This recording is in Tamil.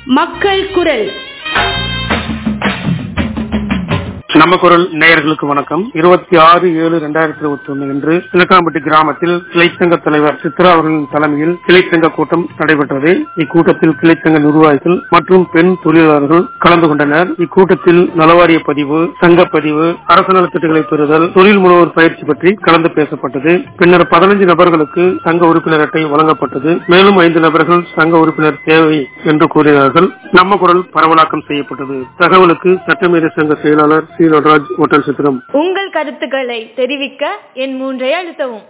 மக்கள் குரல் நம்ம குரல் நேயர்களுக்கு வணக்கம் இருபத்தி ஆறு ஏழு இரண்டாயிரத்தி இருபத்தி ஒன்னு இன்று சிலக்காம்பட்டி கிராமத்தில் கிளைச்சங்க தலைவர் சித்ரா அவர்களின் தலைமையில் கிளைச்சங்க கூட்டம் நடைபெற்றது இக்கூட்டத்தில் கிளைச்சங்க நிர்வாகிகள் மற்றும் பெண் தொழிலாளர்கள் கலந்து கொண்டனர் இக்கூட்டத்தில் நலவாரிய பதிவு சங்க பதிவு அரசு நலத்திட்டங்களை பெறுதல் தொழில் முனைவோர் பயிற்சி பற்றி கலந்து பேசப்பட்டது பின்னர் பதினஞ்சு நபர்களுக்கு சங்க உறுப்பினர் அட்டை வழங்கப்பட்டது மேலும் ஐந்து நபர்கள் சங்க உறுப்பினர் தேவை என்று கூறினார்கள் நம்ம குரல் பரவலாக்கம் செய்யப்பட்டது தகவலுக்கு சட்டமீறி சங்க செயலாளர் சி நடராஜ் ஓட்டல் சித்திரம் உங்கள் கருத்துக்களை தெரிவிக்க என் மூன்றை அழுத்தவும்